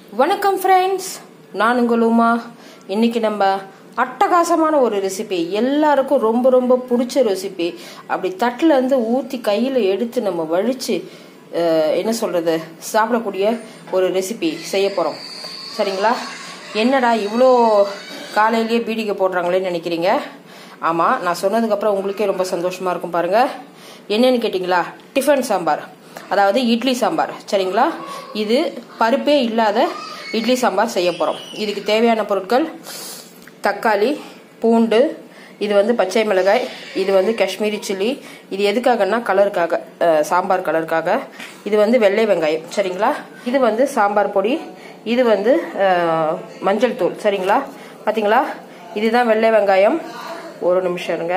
வணக்கம் ஃப்ரெண்ட்ஸ் நான் உங்கள் உமா இன்னைக்கு நம்ம அட்டகாசமான ஒரு ரெசிபி எல்லாருக்கும் ரொம்ப ரொம்ப பிடிச்ச ரெசிபி அப்படி தட்டில் இருந்து ஊற்றி கையில் எடுத்து நம்ம வழித்து என்ன சொல்கிறது சாப்பிடக்கூடிய ஒரு ரெசிபி செய்ய போகிறோம் சரிங்களா என்னடா இவ்வளோ காலையிலேயே பீடிக்கை போடுறாங்களேன்னு நினைக்கிறீங்க ஆமாம் நான் சொன்னதுக்கப்புறம் உங்களுக்கே ரொம்ப சந்தோஷமாக இருக்கும் பாருங்கள் என்னன்னு கேட்டிங்களா டிஃபன் சாம்பார் அதாவது இட்லி சாம்பார் சரிங்களா இது பருப்பே இல்லாத இட்லி சாம்பார் செய்ய போகிறோம் இதுக்கு தேவையான பொருட்கள் தக்காளி பூண்டு இது வந்து பச்சை மிளகாய் இது வந்து காஷ்மீரி சில்லி இது எதுக்காகன்னா கலருக்காக அஹ், சாம்பார் கலருக்காக இது வந்து வெள்ளை வெங்காயம் சரிங்களா இது வந்து சாம்பார் பொடி இது வந்து அஹ், மஞ்சள் தூள் சரிங்களா பார்த்தீங்களா இதுதான் வெள்ளை வெங்காயம் ஒரு நிமிஷம் இருங்க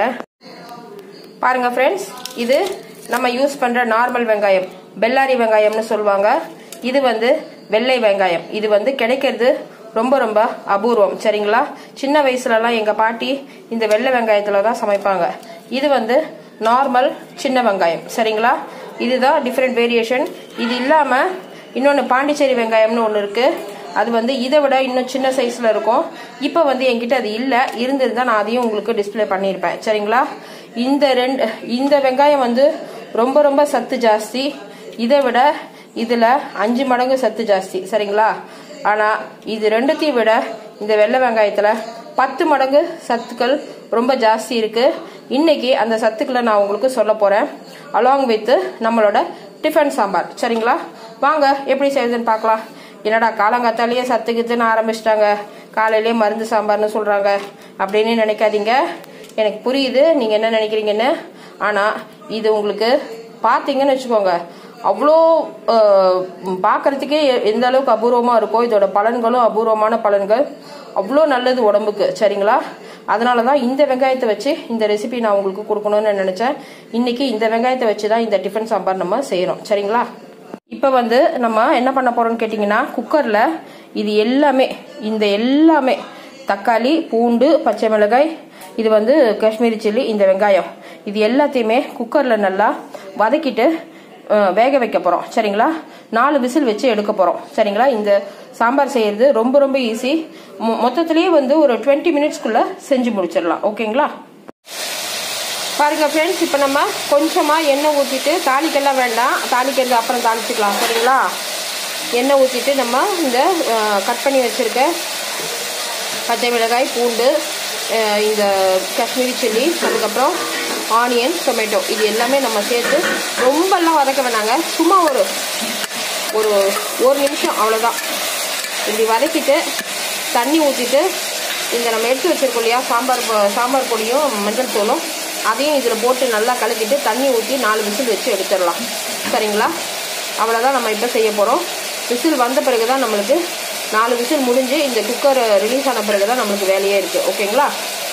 பாருங்க ஃப்ரெண்ட்ஸ் இது நம்ம யூஸ் பண்ற நார்மல் வெங்காயம் பெல்லாரி வெங்காயம்னு சொல்லுவாங்க இது வந்து வெள்ளை வெங்காயம் இது வந்து கிடைக்கிறது ரொம்ப ரொம்ப அபூர்வம் சரிங்களா சின்ன வயசுலலாம் எங்க பாட்டி இந்த வெள்ளை வெங்காயத்துல தான் சமைப்பாங்க இது வந்து நார்மல் சின்ன வெங்காயம் சரிங்களா இதுதான் டிஃப்ரெண்ட் வேரியேஷன் இது இல்லாம இன்னொன்று பாண்டிச்சேரி வெங்காயம்னு ஒன்று இருக்கு அது வந்து இதை விட இன்னும் சின்ன சைஸ்ல இருக்கும் இப்போ வந்து என்கிட்ட அது இல்லை இருந்திருந்தா நான் அதையும் உங்களுக்கு டிஸ்ப்ளே பண்ணியிருப்பேன் சரிங்களா இந்த ரெண்டு இந்த வெங்காயம் வந்து ரொம்ப ரொம்ப சத்து ஜாஸ்தி இதை விட இதுல அஞ்சு மடங்கு சத்து ஜாஸ்தி சரிங்களா ஆனா இது ரெண்டுத்தையும் விட இந்த வெள்ளை வெங்காயத்துல பத்து மடங்கு சத்துக்கள் ரொம்ப ஜாஸ்தி இருக்கு இன்னைக்கு அந்த சத்துக்களை நான் உங்களுக்கு சொல்ல போறேன் அலாங் வித் நம்மளோட டிஃபன் சாம்பார் சரிங்களா வாங்க எப்படி செய்யுதுன்னு பார்க்கலாம் என்னடா காலங்காத்தாலேயே சத்துக்குத்துன்னு ஆரம்பிச்சிட்டாங்க காலையிலேயே மருந்து சாம்பார்னு சொல்றாங்க அப்படின்னு நினைக்காதீங்க எனக்கு புரியுது நீங்க என்ன நினைக்கிறீங்கன்னு ஆனா இது உங்களுக்கு பாத்தீங்கன்னு வச்சுக்கோங்க அவ்வளோ பார்க்கறதுக்கே எந்த அளவுக்கு அபூர்வமா இருக்கோ இதோட பலன்களும் அபூர்வமான பலன்கள் அவ்வளோ நல்லது உடம்புக்கு சரிங்களா அதனால தான் இந்த வெங்காயத்தை வச்சு இந்த ரெசிபி நான் உங்களுக்கு கொடுக்கணும்னு நினைச்சேன் இன்னைக்கு இந்த வெங்காயத்தை வச்சு தான் இந்த டிஃபன் சாம்பார் நம்ம செய்யறோம் சரிங்களா இப்போ வந்து நம்ம என்ன பண்ண போறோம்னு கேட்டிங்கன்னா குக்கரில் இது எல்லாமே இந்த எல்லாமே தக்காளி பூண்டு பச்சை மிளகாய் இது வந்து காஷ்மீரி சில்லி இந்த வெங்காயம் இது எல்லாத்தையுமே குக்கரில் நல்லா வதக்கிட்டு அஹ், வேக வைக்க போகிறோம் சரிங்களா நாலு விசில் வச்சு எடுக்க போகிறோம் சரிங்களா இந்த சாம்பார் செய்யறது ரொம்ப ரொம்ப ஈஸி மொத்தத்திலேயே வந்து ஒரு டுவெண்ட்டி மினிட்ஸ்க்குள்ளே செஞ்சு முடிச்சிடலாம் ஓகேங்களா பாருங்க ஃப்ரெண்ட்ஸ் இப்போ நம்ம கொஞ்சமாக எண்ணெய் ஊற்றிட்டு தாளிக்கெல்லாம் வேண்டாம் தாளிக்கிறது அப்புறம் தாளிச்சுக்கலாம் சரிங்களா எண்ணெய் ஊற்றிட்டு நம்ம இந்த கட் பண்ணி வச்சுருக்க பச்சை மிளகாய் பூண்டு அஹ், இந்த காஷ்மீரி சில்லி அதுக்கப்புறம் ஆனியன் டொமேட்டோ இது எல்லாமே நம்ம சேர்த்து ரொம்பலாம் வதக்க வேணாங்க சும்மா ஒரு ஒரு ஒரு நிமிஷம் அவ்வளோதான் இப்படி வதக்கிட்டு தண்ணி ஊற்றிட்டு இந்த நம்ம எடுத்து வச்சிருக்கோம் இல்லையா சாம்பார் பொ- சாம்பார் பொடியும் மஞ்சள் தூளும் அதையும் இதில் போட்டு நல்லா கலக்கிட்டு தண்ணி ஊற்றி நாலு விசில் வச்சு எடுத்துடலாம் சரிங்களா அவ்வளோதான் நம்ம இப்போ செய்ய போகிறோம் விசில் வந்த பிறகு தான் நம்மளுக்கு நாலு விசில் முடிஞ்சு இந்த குக்கர் ரிலீஸ் ஆன பிறகு தான் நம்மளுக்கு வேலையே இருக்குது ஓகேங்களா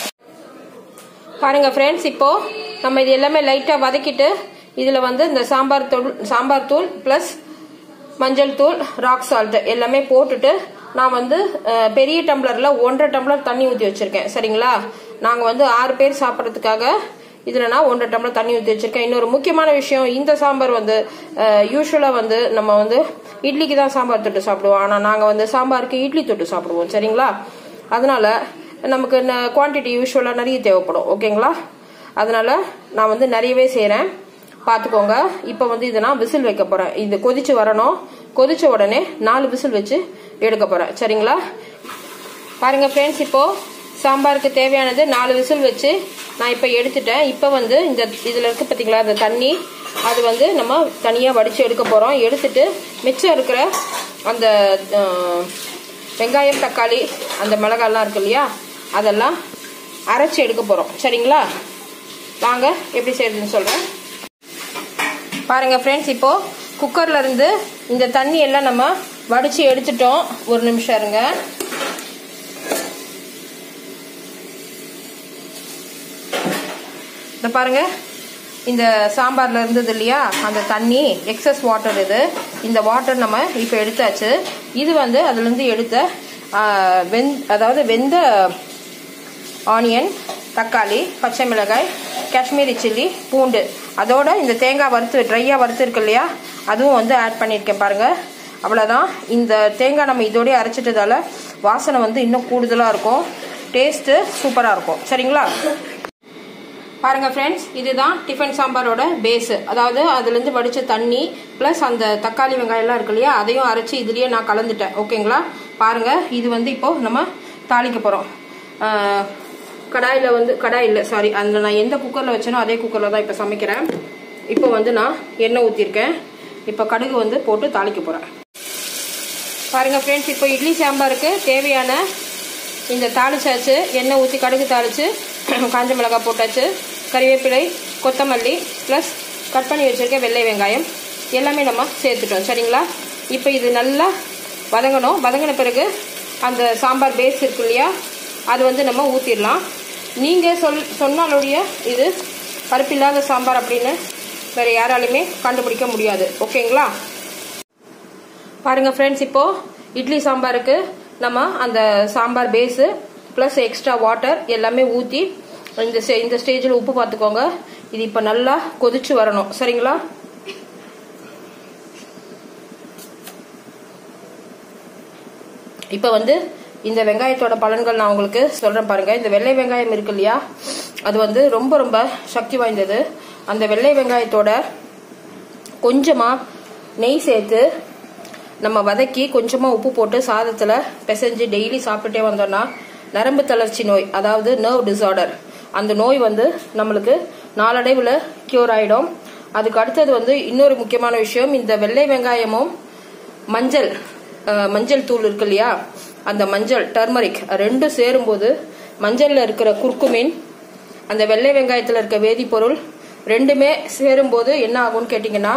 பாருங்க ஃப்ரெண்ட்ஸ் இப்போ நம்ம இது எல்லாமே லைட்டாக வதக்கிட்டு இதில் வந்து இந்த சாம்பார் தூள் சாம்பார் தூள் ப்ளஸ் மஞ்சள் தூள் ராக் சால்ட் எல்லாமே போட்டுட்டு நான் வந்து அஹ், பெரிய டம்ளரில் ஒன்றரை டம்ளர் தண்ணி ஊற்றி வச்சிருக்கேன் சரிங்களா நாங்கள் வந்து ஆறு பேர் சாப்பிட்றதுக்காக இதில் நான் ஒன்றரை டம்ளர் தண்ணி ஊற்றி வச்சிருக்கேன் இன்னொரு முக்கியமான விஷயம் இந்த சாம்பார் வந்து யூஸ்வலாக வந்து நம்ம வந்து இட்லிக்கு தான் சாம்பார் தொட்டு சாப்பிடுவோம் ஆனால் நாங்கள் வந்து சாம்பாருக்கு இட்லி தொட்டு சாப்பிடுவோம் சரிங்களா அதனால நமக்கு குவான்டிட்டி யூஸ்வலாக நிறைய தேவைப்படும் ஓகேங்களா அதனால நான் வந்து நிறையவே செய்கிறேன் பார்த்துக்கோங்க இப்போ வந்து இதை நான் விசில் வைக்க போகிறேன் இது கொதிச்சு வரணும் கொதிச்ச உடனே நாலு விசில் வச்சு எடுக்க போகிறேன் சரிங்களா பாருங்க ஃப்ரெண்ட்ஸ் இப்போ சாம்பாருக்கு தேவையானது நாலு விசில் வச்சு நான் இப்போ எடுத்துட்டேன் இப்போ வந்து இந்த இதில் இருக்கு பார்த்தீங்களா அந்த தண்ணி அது வந்து நம்ம தனியாக வடித்து எடுக்க போகிறோம் எடுத்துட்டு மிச்சம் இருக்கிற அந்த அஹ், வெங்காயம் தக்காளி அந்த மிளகாய்லாம் இருக்கு இல்லையா அதெல்லாம் அரைச்சி எடுக்க போகிறோம் சரிங்களா வாங்க எப்படி செய்யறதுன்னு சொல்கிறேன் பாருங்க ஃப்ரெண்ட்ஸ் இப்போ குக்கர்ல இருந்து இந்த தண்ணி எல்லாம் நம்ம வடிச்சு எடுத்துட்டோம் ஒரு நிமிஷம் இருங்க இந்த பாருங்க இந்த சாம்பார்ல இருந்தது இல்லையா அந்த தண்ணி எக்ஸஸ் வாட்டர் இது இந்த வாட்டர் நம்ம இப்போ எடுத்தாச்சு இது வந்து அதுல இருந்து எடுத்த ஆ, வெந் அதாவது வெந்த ஆனியன் தக்காளி பச்சை மிளகாய் காஷ்மீரி சில்லி பூண்டு அதோட இந்த தேங்காய் வறுத்து ட்ரையாக வறுத்து இருக்கு இல்லையா அதுவும் வந்து ஆட் பண்ணியிருக்கேன் பாருங்க அவ்வளோதான் இந்த தேங்காய் நம்ம இதோடய அரைச்சிட்டதால வாசனை வந்து இன்னும் கூடுதலாக இருக்கும் டேஸ்ட்டு சூப்பராக இருக்கும் சரிங்களா பாருங்க ஃப்ரெண்ட்ஸ் இதுதான் டிஃபன் சாம்பாரோட பேஸு அதாவது அதுலேருந்து வடித்த தண்ணி ப்ளஸ் அந்த தக்காளி வெங்காயம்லாம் இருக்கு இல்லையா அதையும் அரைச்சி இதுலேயே நான் கலந்துட்டேன் ஓகேங்களா பாருங்க இது வந்து இப்போ நம்ம தாளிக்க போகிறோம் கடாயில் வந்து கடாய் இல்லை சாரி அந்த நான் எந்த குக்கரில் வச்சேனோ அதே குக்கரில் தான் இப்போ சமைக்கிறேன் இப்போ வந்து நான் எண்ணெய் ஊற்றிருக்கேன் இப்போ கடுகு வந்து போட்டு தாளிக்க போகிறேன் பாருங்கள் ஃப்ரெண்ட்ஸ் இப்போ இட்லி சாம்பாருக்கு தேவையான இந்த தாளிச்சாச்சு எண்ணெய் ஊற்றி கடுகு தாளித்து காஞ்ச மிளகாய் போட்டாச்சு கறிவேப்பிலை கொத்தமல்லி ப்ளஸ் கட் பண்ணி வச்சுருக்க வெள்ளை வெங்காயம் எல்லாமே நம்ம சேர்த்துட்டோம் சரிங்களா இப்போ இது நல்லா வதங்கணும் வதங்கின பிறகு அந்த சாம்பார் பேஸ் இருக்கு இல்லையா அது வந்து நம்ம ஊற்றிடலாம் நீங்கள் சொல் சொன்னாலுடைய இது பருப்பில்லாத சாம்பார் அப்படின்னு வேறு யாராலுமே கண்டுபிடிக்க முடியாது ஓகேங்களா பாருங்கள் ஃப்ரெண்ட்ஸ் இப்போது இட்லி சாம்பாருக்கு நம்ம அந்த sambar base plus extra water எல்லாமே ஊற்றி இந்த இந்த ஸ்டேஜில் உப்பு பார்த்துக்கோங்க இது இப்போ நல்லா கொதிச்சு வரணும் சரிங்களா இப்போ வந்து இந்த வெங்காயத்தோட பலன்கள் நான் உங்களுக்கு சொல்கிறேன் பாருங்க இந்த வெள்ளை வெங்காயம் இருக்கு இல்லையா அது வந்து ரொம்ப ரொம்ப சக்தி வாய்ந்தது அந்த வெள்ளை வெங்காயத்தோட கொஞ்சமாக நெய் சேர்த்து நம்ம வதக்கி கொஞ்சமாக உப்பு போட்டு சாதத்தில் பிசைஞ்சு டெய்லி சாப்பிட்டுட்டே வந்தோம்னா நரம்பு தளர்ச்சி நோய் அதாவது நர்வ் டிசார்டர் அந்த நோய் வந்து நம்மளுக்கு நாளடைவில் க்யூர் ஆகிடும் அதுக்கு அடுத்தது வந்து இன்னொரு முக்கியமான விஷயம் இந்த வெள்ளை வெங்காயமும் மஞ்சள் மஞ்சள் தூள் இருக்கு இல்லையா அந்த மஞ்சள் டர்மரிக் ரெண்டும் சேரும்போது மஞ்சளில் இருக்கிற குர்குமின் அந்த வெள்ளை வெங்காயத்தில் இருக்க வேதிப்பொருள் ரெண்டுமே சேரும்போது என்ன ஆகும்னு கேட்டிங்கன்னா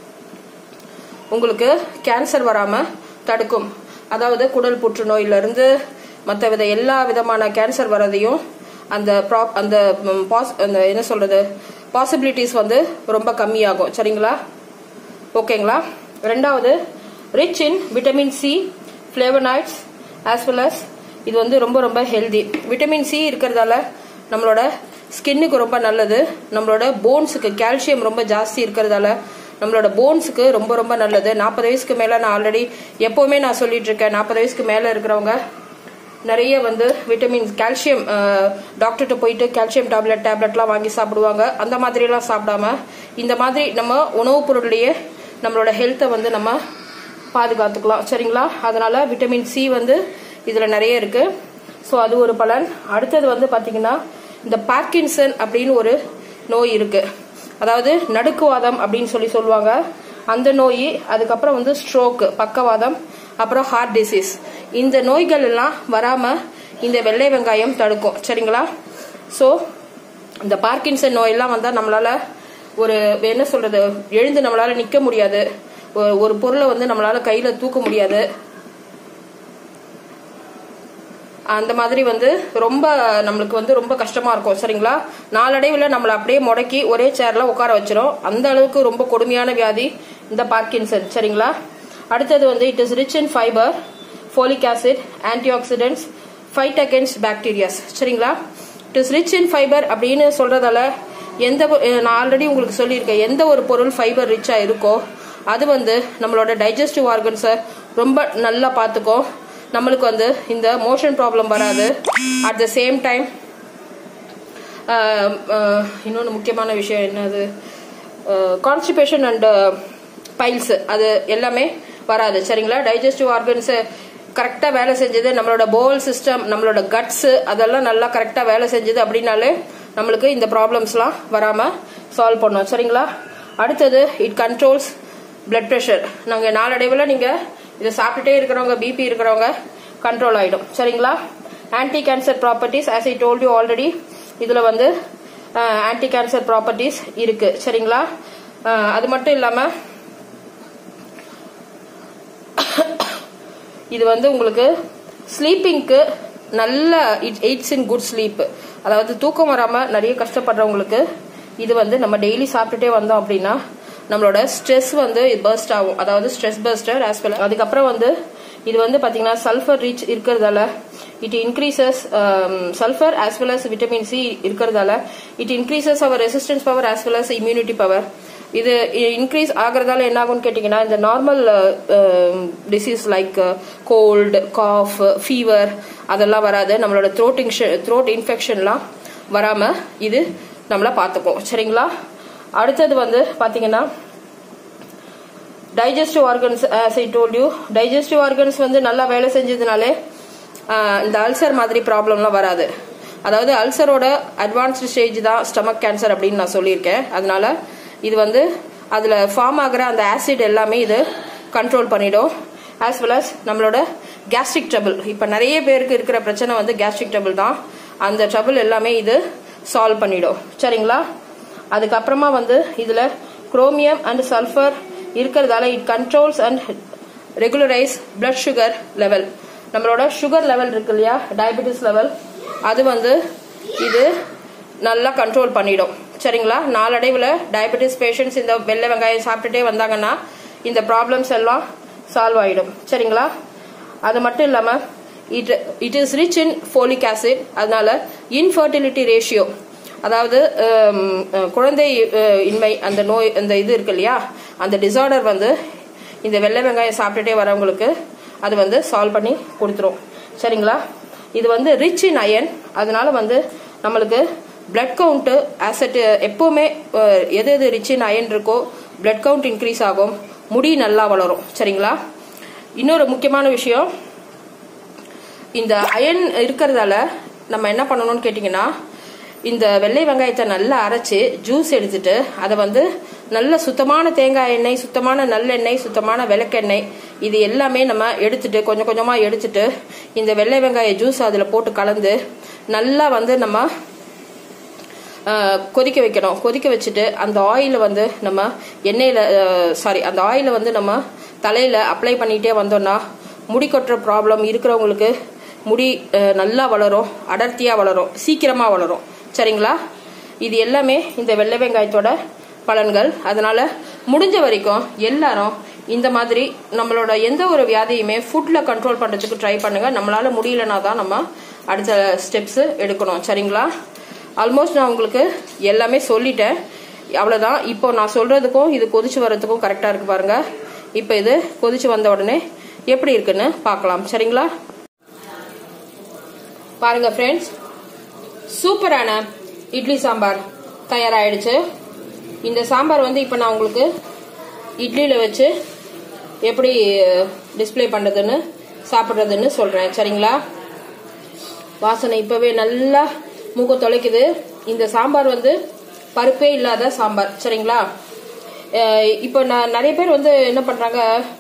உங்களுக்கு கேன்சர் வராமல் தடுக்கும் அதாவது குடல் புற்றுநோயிலிருந்து மற்ற வித எல்லா விதமான கேன்சர் வரதையும் அந்த ப்ராப் அந்த பாஸ் அந்த என்ன சொல்கிறது பாசிபிலிட்டிஸ் வந்து ரொம்ப கம்மியாகும் சரிங்களா ஓகேங்களா ரெண்டாவது rich in vitamin C flavonoids as well as இது வந்து ரொம்ப ரொம்ப ஹெல்தி விட்டமின் சி இருக்கிறதால நம்மளோட ஸ்கின்னுக்கு ரொம்ப நல்லது நம்மளோட போன்ஸுக்கு கால்சியம் ரொம்ப ஜாஸ்தி இருக்கிறதால நம்மளோட போன்ஸுக்கு ரொம்ப ரொம்ப நல்லது நாற்பது வயசுக்கு மேலே நான் ஆல்ரெடி எப்போவுமே நான் சொல்லிட்டு இருக்கேன் நாற்பது வயசுக்கு மேலே இருக்கிறவங்க நிறைய வந்து விட்டமின் கால்சியம் டாக்டர்கிட்ட போயிட்டு கால்சியம் டேப்லெட் டேப்லெட்லாம் வாங்கி சாப்பிடுவாங்க அந்த மாதிரிலாம் சாப்பிடாம இந்த மாதிரி நம்ம உணவுப் பொருள்லேயே நம்மளோட ஹெல்த்தை வந்து நம்ம பாதுகாத்துக்கலாம் சரிங்களா அதனால விட்டமின் சி வந்து இதில் நிறைய இருக்கு ஸோ அது ஒரு பலன் அடுத்தது வந்து பார்த்தீங்கன்னா இந்த பார்க்கின்சன் அப்படின்னு ஒரு நோய் இருக்கு அதாவது நடுக்குவாதம் அப்படின்னு சொல்லி சொல்லுவாங்க அந்த நோய் அதுக்கப்புறம் வந்து ஸ்ட்ரோக்கு பக்கவாதம் அப்புறம் ஹார்ட் டிசீஸ் இந்த நோய்கள் எல்லாம் வராமல் இந்த வெள்ளை வெங்காயம் தடுக்கும் சரிங்களா ஸோ இந்த பார்க்கின்சன் நோயெல்லாம் வந்தால் நம்மளால ஒரு என்ன சொல்றது எழுந்து நம்மளால நிற்க முடியாது ஒரு பொருளை வந்து நம்மளால கையில் தூக்க முடியாது அந்த மாதிரி வந்து ரொம்ப நம்மளுக்கு வந்து ரொம்ப கஷ்டமா இருக்கும் சரிங்களா நாளடைவில் நம்மளை அப்படியே முடக்கி ஒரே சேர்ல உட்கார வச்சிரும் அந்த அளவுக்கு ரொம்ப கொடுமையான வியாதி இந்த பார்க்கின்சன் சரிங்களா அடுத்தது வந்து it is rich in fibre folic acid antioxidants fight against bacterias சரிங்களா it is rich in fibre அப்படின்னு சொல்றதால எந்த நான் ஆல்ரெடி உங்களுக்கு சொல்லியிருக்கேன் எந்த ஒரு பொருள் ஃபைபர் ரிச்சா இருக்கோ அது வந்து நம்மளோட டைஜஸ்டிவ் ஆர்கன்ஸை ரொம்ப நல்லா பார்த்துக்கும் நம்மளுக்கு வந்து இந்த மோஷன் ப்ராப்ளம் வராது அட் த சேம் டைம் இன்னொன்று முக்கியமான விஷயம் என்னது கான்ஸ்டிபேஷன் அண்ட் பைல்ஸ் அது எல்லாமே வராது சரிங்களா டைஜஸ்டிவ் ஆர்கன்ஸு கரெக்டாக வேலை செஞ்சது நம்மளோட போல் சிஸ்டம் நம்மளோட கட்ஸு அதெல்லாம் நல்லா கரெக்டாக வேலை செஞ்சது அப்படின்னாலே நம்மளுக்கு இந்த ப்ராப்ளம்ஸ்லாம் வராமல் சால்வ் பண்ணோம் சரிங்களா அடுத்தது இட் கண்ட்ரோல்ஸ் பிளட் ப்ரெஷர் நாங்கள் நாளடைவில் நீங்கள் இதை சாப்பிட்டுட்டே இருக்கிறவங்க பிபி இருக்கிறவங்க கண்ட்ரோல் ஆகிடும் சரிங்களா anti cancer properties as I told you already இதில் வந்து ஆன்டி கேன்சர் ப்ராப்பர்ட்டிஸ் இருக்கு சரிங்களா அது மட்டும் இல்லாமல் இது வந்து உங்களுக்கு ஸ்லீப்பிங்க்கு நல்ல it aids in good sleep அதாவது தூக்கம் வராமல் நிறைய கஷ்டப்படுறவங்களுக்கு இது வந்து நம்ம டெய்லி சாப்பிட்டுட்டே வந்தோம் அப்படின்னா நம்மளோட ஸ்ட்ரெஸ் வந்து பர்ஸ்ட் ஆகும் அதாவது ஸ்ட்ரெஸ் பர்ஸ்டர் ஆஸ் வெல் அதுக்கப்புறம் வந்து இது வந்து பார்த்தீங்கன்னா சல்ஃபர் ரீச் இருக்கிறதால it increases sulphur as well as vitamin C இருக்கிறதால it increases our resistance power as well as immunity power இது இன்க்ரீஸ் ஆகிறதால என்ன ஆகும்னு கேட்டிங்கன்னா இந்த normal disease like cold cough fever அதெல்லாம் வராது நம்மளோட த்ரோட் இன்ஃபெக்ஷன் த்ரோட் இன்ஃபெக்ஷன்லாம் வராமல் இது நம்மளை பார்த்துக்கும் சரிங்களா அடுத்தது வந்து பார்த்தீங்கன்னா digestive organs as I told you digestive organs வந்து நல்லா வேலை செஞ்சதுனாலே இந்த அல்சர் மாதிரி ப்ராப்ளம்லாம் வராது அதாவது அல்சரோட அட்வான்ஸ்டு ஸ்டேஜ் தான் ஸ்டமக் கேன்சர் அப்படின்னு நான் சொல்லியிருக்கேன் அதனால இது வந்து அதில் ஃபார்ம் ஆகிற அந்த ஆசிட் எல்லாமே இது கண்ட்ரோல் பண்ணிடும் ஆஸ் வெல் அஸ் நம்மளோட கேஸ்ட்ரிக் ட்ரபிள் இப்போ நிறைய பேருக்கு இருக்கிற பிரச்சனை வந்து கேஸ்ட்ரிக் ட்ரபிள் தான் அந்த ட்ரபிள் எல்லாமே இது சால்வ் பண்ணிடும் சரிங்களா அதுக்கப்புறமா வந்து இதில் குரோமியம் அண்ட் சல்ஃபர் இருக்கிறதால it controls and regularise blood sugar level நம்மளோட சுகர் லெவல் இருக்கு இல்லையா டயபெட்டிஸ் லெவல் அது வந்து இது நல்லா கண்ட்ரோல் பண்ணிடும் சரிங்களா நாளடைவில் டயபெட்டிஸ் பேஷண்ட்ஸ் இந்த வெள்ளை வெங்காயம் சாப்பிட்டுட்டே வந்தாங்கன்னா இந்த ப்ராப்ளம்ஸ் எல்லாம் சால்வ் ஆகிடும் சரிங்களா அது மட்டும் இல்லாமல் it it is rich in folic acid அதனால இன்ஃபர்டிலிட்டி ரேஷியோ அதாவது குழந்தை இன்மை அந்த நோய் அந்த இது இருக்கு இல்லையா அந்த டிசார்டர் வந்து இந்த வெள்ளை வெங்காயம் சாப்பிட்டுட்டே வரவங்களுக்கு அது வந்து சால்வ் பண்ணி கொடுத்துரும் சரிங்களா இது வந்து ரிச் இன் அயன் அதனால வந்து நம்மளுக்கு பிளட் கவுண்ட்டு ஆசட் எப்போவுமே எது எது ரிச் இன் அயன் இருக்கோ பிளட் கவுண்ட் இன்க்ரீஸ் ஆகும் முடி நல்லா வளரும் சரிங்களா இன்னொரு முக்கியமான விஷயம் இந்த அயன் இருக்கிறதால நம்ம என்ன பண்ணணும்னு கேட்டிங்கன்னா இந்த வெள்ளை வெங்காயத்தை நல்லா அரைச்சி ஜூஸ் எடுத்துட்டு அதை வந்து நல்ல சுத்தமான தேங்காய் எண்ணெய் சுத்தமான நல்லெண்ணெய் சுத்தமான விளக்கெண்ணெய் இது எல்லாமே நம்ம எடுத்துட்டு கொஞ்சம் கொஞ்சமாக எடுத்துட்டு இந்த வெள்ளை வெங்காய ஜூஸ் அதில் போட்டு கலந்து நல்லா வந்து நம்ம கொதிக்க வைக்கணும் கொதிக்க வச்சுட்டு அந்த ஆயிலை வந்து நம்ம எண்ணெயில் சாரி அந்த ஆயிலை வந்து நம்ம தலையில் அப்ளை பண்ணிகிட்டே வந்தோம்னா முடி கொட்டுற ப்ராப்ளம் இருக்கிறவங்களுக்கு முடி நல்லா வளரும் அடர்த்தியாக வளரும் சீக்கிரமாக வளரும் சரிங்களா இது எல்லாமே இந்த வெள்ளை வெங்காயத்தோட பலன்கள் அதனால முடிஞ்ச வரைக்கும் எல்லாரும் இந்த மாதிரி நம்மளோட எந்த ஒரு வியாதியுமே ஃபுட்டில் கண்ட்ரோல் பண்ணுறதுக்கு ட்ரை பண்ணுங்க நம்மளால முடியலனா தான் நம்ம அடுத்த ஸ்டெப்ஸ் எடுக்கணும் சரிங்களா ஆல்மோஸ்ட் நான் உங்களுக்கு எல்லாமே சொல்லிட்டேன் அவ்வளோதான் இப்போ நான் சொல்றதுக்கும் இது கொதிச்சு வர்றதுக்கும் கரெக்டாக இருக்கு பாருங்க இப்போ இது கொதிச்சு வந்த உடனே எப்படி இருக்குன்னு பார்க்கலாம் சரிங்களா பாருங்க ஃப்ரெண்ட்ஸ் சூப்பரான இட்லி சாம்பார் தயாராகிடுச்சு இந்த சாம்பார் வந்து இப்போ நான் உங்களுக்கு இட்லியில் வச்சு எப்படி டிஸ்பிளே பண்ணுறதுன்னு சாப்பிட்றதுன்னு சொல்கிறேன் சரிங்களா வாசனை இப்போவே நல்லா மூக்க தொலைக்குது இந்த சாம்பார் வந்து பருப்பே இல்லாத சாம்பார் சரிங்களா இப்போ நான் நிறைய பேர் வந்து என்ன பண்ணுறாங்க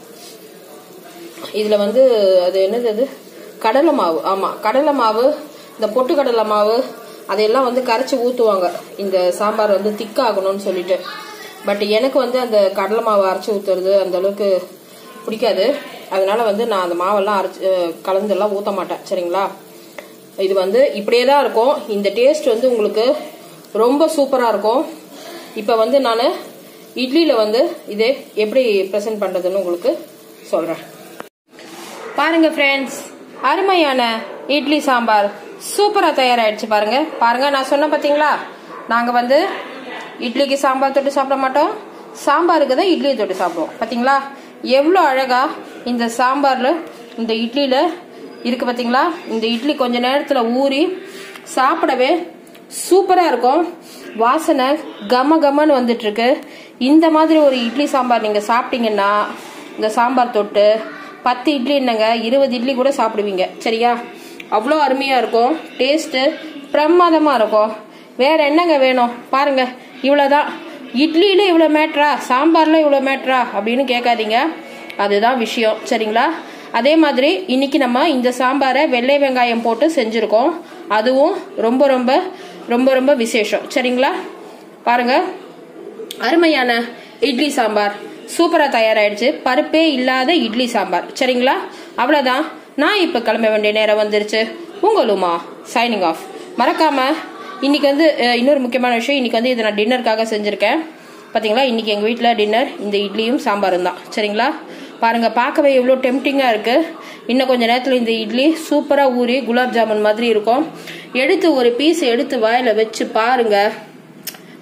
இதில் வந்து அது என்னது அது கடலை மாவு ஆமாம் கடலை மாவு இந்த பொட்டு கடலை மாவு அதையெல்லாம் வந்து கரைச்சி ஊற்றுவாங்க இந்த சாம்பார் வந்து திக்காகணும்னு சொல்லிட்டு பட் எனக்கு வந்து அந்த கடலை மாவு அரைச்சி ஊற்றுறது அந்த அளவுக்கு பிடிக்காது அதனால வந்து நான் அந்த மாவெல்லாம் அரைச்சி கலந்தெல்லாம் ஊற்ற மாட்டேன் சரிங்களா இது வந்து இப்படியே தான் இருக்கும் இந்த டேஸ்ட் வந்து உங்களுக்கு ரொம்ப சூப்பராக இருக்கும் இப்போ வந்து நான் இட்லியில் வந்து இது எப்படி ப்ரெசென்ட் பண்ணுறதுன்னு உங்களுக்கு சொல்கிறேன் பாருங்க ஃப்ரெண்ட்ஸ் அருமையான இட்லி சாம்பார் சூப்பராக தயாராகிடுச்சு பாருங்க பாருங்க நான் சொன்ன பார்த்தீங்களா நாங்கள் வந்து இட்லிக்கு சாம்பார் தொட்டு சாப்பிட மாட்டோம் சாம்பாருக்கு தான் இட்லியை தொட்டு சாப்பிடுவோம் பார்த்தீங்களா எவ்வளோ அழகாக இந்த சாம்பாரில் இந்த இட்லியில் இருக்கு பார்த்தீங்களா இந்த இட்லி கொஞ்ச நேரத்தில் ஊறி சாப்பிடவே சூப்பராக இருக்கும் வாசனை கம கமன்னு வந்துட்டு இருக்கு இந்த மாதிரி ஒரு இட்லி சாம்பார் நீங்கள் சாப்பிட்டீங்கன்னா இந்த சாம்பார் தொட்டு பத்து இட்லி என்னங்க இருபது இட்லி கூட சாப்பிடுவீங்க சரியா அவ்வளோ அருமையாக இருக்கும் டேஸ்ட்டு பிரமாதமாக இருக்கும் வேற என்னங்க வேணும் பாருங்க இவ்வளோதான் இட்லியில் இவ்வளோ மேட்ரா சாம்பாரில் இவ்வளோ மேட்ரா அப்படின்னு கேட்காதீங்க அதுதான் விஷயம் சரிங்களா அதே மாதிரி இன்னைக்கு நம்ம இந்த சாம்பாரை வெள்ளை வெங்காயம் போட்டு செஞ்சுருக்கோம் அதுவும் ரொம்ப ரொம்ப ரொம்ப ரொம்ப விசேஷம் சரிங்களா பாருங்க அருமையான இட்லி சாம்பார் சூப்பராக தயாராகிடுச்சு பருப்பே இல்லாத இட்லி சாம்பார் சரிங்களா அவ்வளோதான் நான் இப்போ கிளம்ப வேண்டிய நேரம் வந்துருச்சு உங்களுமா சைனிங் ஆஃப் மறக்காம இன்னைக்கு வந்து இன்னொரு முக்கியமான விஷயம் இன்னைக்கு வந்து இதை நான் டின்னருக்காக செஞ்சுருக்கேன் பார்த்தீங்களா இன்னைக்கு எங்கள் வீட்டில் டின்னர் இந்த இட்லியும் சாம்பாரும் தான் சரிங்களா பாருங்க பார்க்கவே எவ்வளோ டெம்டிங்காக இருக்கு இன்னும் கொஞ்சம் நேரத்தில் இந்த இட்லி சூப்பராக ஊறி குலாப் ஜாமுன் மாதிரி இருக்கும் எடுத்து ஒரு பீஸ் எடுத்து வாயில் வச்சு பாருங்க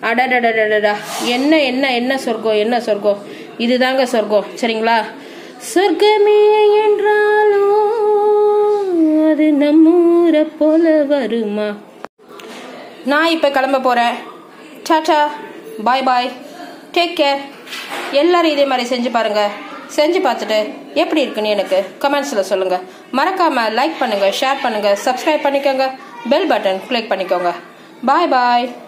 அடடடடடா என்ன என்ன என்ன சொர்க்கம் என்ன சொர்க்கம் இதுதாங்க சொர்க்கம் சரிங்களா சொர்க்கமே என்றாலும் அது நம்மூரை போல வருமா நான் இப்போ கிளம்ப போகிறேன் tata bye bye take care எல்லாரும் இதே மாதிரி செஞ்சு பாருங்க செஞ்சு பார்த்துட்டு எப்படி இருக்குன்னு எனக்கு கமெண்ட்ஸில் சொல்லுங்கள் மறக்காமல் லைக் பண்ணுங்கள் ஷேர் பண்ணுங்கள் சப்ஸ்கிரைப் பண்ணிக்கோங்க பெல் பட்டன் கிளிக் பண்ணிக்கோங்க பாய் பாய்